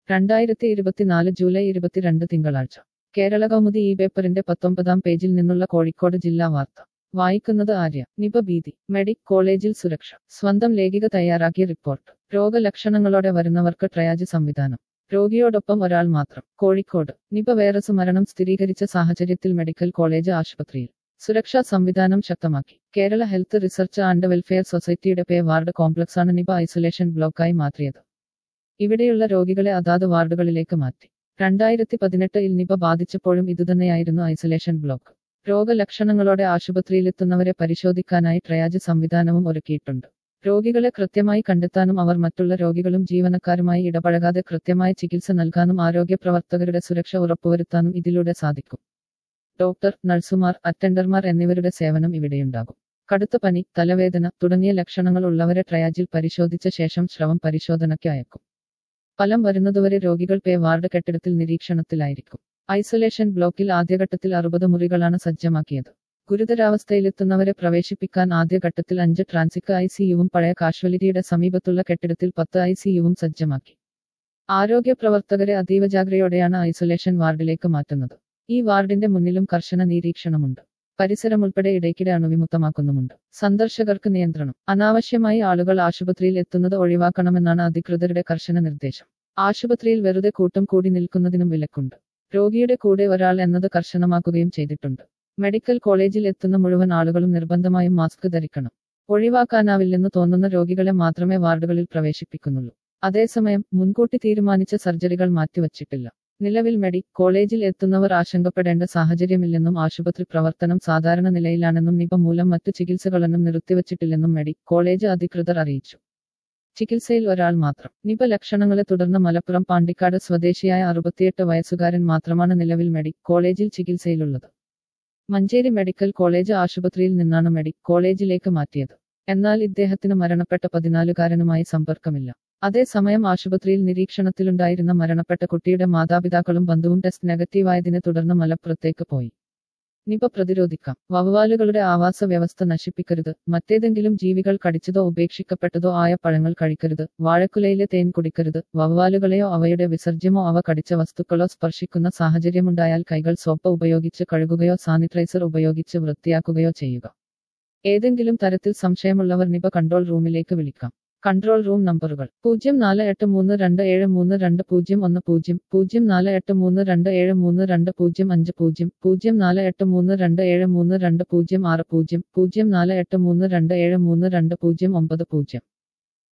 രണ്ടായിരത്തി ഇരുപത്തിനാല് ജൂലൈ ഇരുപത്തിരണ്ട് തിങ്കളാഴ്ച കേരള കൗമുദി ഈ പേപ്പറിന്റെ പത്തൊമ്പതാം പേജിൽ നിന്നുള്ള കോഴിക്കോട് ജില്ലാ വാർത്ത വായിക്കുന്നത് ആര്യ നിപ ഭീതി മെഡിക് കോളേജിൽ സുരക്ഷ സ്വന്തം ലേഖിക തയ്യാറാക്കിയ റിപ്പോർട്ട് രോഗലക്ഷണങ്ങളോടെ വരുന്നവർക്ക് ട്രയാജ് സംവിധാനം രോഗിയോടൊപ്പം ഒരാൾ മാത്രം കോഴിക്കോട് നിപ വൈറസ് മരണം സ്ഥിരീകരിച്ച സാഹചര്യത്തിൽ മെഡിക്കൽ കോളേജ് ആശുപത്രിയിൽ സുരക്ഷാ സംവിധാനം ശക്തമാക്കി Kerala health research and welfare സൊസൈറ്റിയുടെ പേ വാർഡ് കോംപ്ലക്സാണ് നിപ ഐസൊലേഷൻ ബ്ലോക്കായി മാറ്റിയത് ഇവിടെയുള്ള രോഗികളെ അതാത് വാർഡുകളിലേക്ക് മാറ്റി രണ്ടായിരത്തി പതിനെട്ടിൽ നിപ ബാധിച്ചപ്പോഴും ഇതുതന്നെയായിരുന്നു ഐസൊലേഷൻ ബ്ലോക്ക് രോഗലക്ഷണങ്ങളോടെ ആശുപത്രിയിലെത്തുന്നവരെ പരിശോധിക്കാനായി ട്രയാജ് സംവിധാനവും ഒരുക്കിയിട്ടുണ്ട് രോഗികളെ കൃത്യമായി കണ്ടെത്താനും അവർ മറ്റുള്ള രോഗികളും ജീവനക്കാരുമായി ഇടപഴകാതെ കൃത്യമായ ചികിത്സ നൽകാനും ആരോഗ്യ പ്രവർത്തകരുടെ സുരക്ഷ ഉറപ്പുവരുത്താനും ഇതിലൂടെ സാധിക്കും ഡോക്ടർ നഴ്സുമാർ അറ്റൻഡർമാർ എന്നിവരുടെ സേവനം ഇവിടെയുണ്ടാകും കടുത്ത പനി തലവേദന തുടങ്ങിയ ലക്ഷണങ്ങൾ ഉള്ളവരെ ട്രയാജിൽ പരിശോധിച്ച ശേഷം ശ്രവം പരിശോധനയ്ക്ക് അയക്കും ഫലം വരുന്നതുവരെ രോഗികൾ പേ വാർഡ് കെട്ടിടത്തിൽ നിരീക്ഷണത്തിലായിരിക്കും ഐസൊലേഷൻ ബ്ലോക്കിൽ ആദ്യഘട്ടത്തിൽ അറുപത് മുറികളാണ് സജ്ജമാക്കിയത് ഗുരുതരാവസ്ഥയിലെത്തുന്നവരെ പ്രവേശിപ്പിക്കാൻ ആദ്യഘട്ടത്തിൽ അഞ്ച് ട്രാൻസിക് ഐ സിയുവും പഴയ കാഷ്വലിറ്റിയുടെ സമീപത്തുള്ള കെട്ടിടത്തിൽ പത്ത് ഐ സിയുവും സജ്ജമാക്കി ആരോഗ്യ പ്രവർത്തകരെ അതീവ ജാഗ്രതയോടെയാണ് ഐസൊലേഷൻ വാർഡിലേക്ക് മാറ്റുന്നത് ഈ വാർഡിന്റെ മുന്നിലും കർശന നിരീക്ഷണമുണ്ട് പരിസരം ഉൾപ്പെടെ ഇടയ്ക്കിടെ അണുവിമുക്തമാക്കുന്നുമുണ്ട് സന്ദർശകർക്ക് നിയന്ത്രണം അനാവശ്യമായി ആളുകൾ ആശുപത്രിയിൽ എത്തുന്നത് ഒഴിവാക്കണമെന്നാണ് അധികൃതരുടെ കർശന നിർദ്ദേശം ആശുപത്രിയിൽ വെറുതെ കൂട്ടം കൂടി നിൽക്കുന്നതിനും വിലക്കുണ്ട് രോഗിയുടെ കൂടെ ഒരാൾ എന്നത് കർശനമാക്കുകയും ചെയ്തിട്ടുണ്ട് മെഡിക്കൽ കോളേജിൽ എത്തുന്ന മുഴുവൻ ആളുകളും നിർബന്ധമായും മാസ്ക് ധരിക്കണം ഒഴിവാക്കാനാവില്ലെന്ന് തോന്നുന്ന രോഗികളെ മാത്രമേ വാർഡുകളിൽ പ്രവേശിപ്പിക്കുന്നുള്ളൂ അതേസമയം മുൻകൂട്ടി തീരുമാനിച്ച സർജറികൾ മാറ്റിവച്ചിട്ടില്ല നിലവിൽ മെഡി കോളേജിൽ എത്തുന്നവർ ആശങ്കപ്പെടേണ്ട സാഹചര്യമില്ലെന്നും ആശുപത്രി പ്രവർത്തനം സാധാരണ നിലയിലാണെന്നും നിപ മൂലം മറ്റു ചികിത്സകളൊന്നും നിർത്തിവച്ചിട്ടില്ലെന്നും മെഡി കോളേജ് അധികൃതർ അറിയിച്ചു ചികിത്സയിൽ ഒരാൾ മാത്രം നിപ ലക്ഷണങ്ങളെ തുടർന്ന് മലപ്പുറം പാണ്ടിക്കാട് സ്വദേശിയായ അറുപത്തിയെട്ട് വയസ്സുകാരൻ മാത്രമാണ് നിലവിൽ മെഡി കോളേജിൽ ചികിത്സയിലുള്ളത് മഞ്ചേരി മെഡിക്കൽ കോളേജ് ആശുപത്രിയിൽ നിന്നാണ് മെഡി കോളേജിലേക്ക് മാറ്റിയത് എന്നാൽ ഇദ്ദേഹത്തിന് മരണപ്പെട്ട പതിനാലുകാരനുമായി സമ്പർക്കമില്ല അതേസമയം ആശുപത്രിയിൽ നിരീക്ഷണത്തിലുണ്ടായിരുന്ന മരണപ്പെട്ട കുട്ടിയുടെ മാതാപിതാക്കളും ബന്ധുവും ടെസ്റ്റ് നെഗറ്റീവായതിനെ തുടർന്ന് മലപ്പുറത്തേക്ക് പോയി നിപ പ്രതിരോധിക്കാം വവ്വാലുകളുടെ ആവാസ വ്യവസ്ഥ നശിപ്പിക്കരുത് മറ്റേതെങ്കിലും ജീവികൾ കടിച്ചതോ ഉപേക്ഷിക്കപ്പെട്ടതോ ആയ പഴങ്ങൾ കഴിക്കരുത് വാഴക്കുലയിലെ തേൻ കുടിക്കരുത് വവ്വാലുകളെയോ അവയുടെ വിസർജ്യമോ അവ കടിച്ച വസ്തുക്കളോ സ്പർശിക്കുന്ന സാഹചര്യമുണ്ടായാൽ കൈകൾ സോപ്പ് ഉപയോഗിച്ച് കഴുകുകയോ സാനിറ്റൈസർ ഉപയോഗിച്ച് വൃത്തിയാക്കുകയോ ചെയ്യുക ഏതെങ്കിലും തരത്തിൽ സംശയമുള്ളവർ നിപ കൺട്രോൾ റൂമിലേക്ക് വിളിക്കാം കൺട്രോൾ റൂം നമ്പറുകൾ പൂജ്യം നാല് എട്ട് മൂന്ന് രണ്ട് ഏഴ് മൂന്ന് രണ്ട് പൂജ്യം ഒന്ന് പൂജ്യം പൂജ്യം നാല് എട്ട് മൂന്ന് രണ്ട് ഏഴ് മൂന്ന് രണ്ട് പൂജ്യം അഞ്ച് പൂജ്യം പൂജ്യം നാല് എട്ട് മൂന്ന് രണ്ട് ഏഴ് മൂന്ന് രണ്ട് പൂജ്യം ആറ് പൂജ്യം പൂജ്യം നാല് എട്ട് മൂന്ന് രണ്ട് ഏഴ് മൂന്ന് രണ്ട് പൂജ്യം ഒമ്പത് പൂജ്യം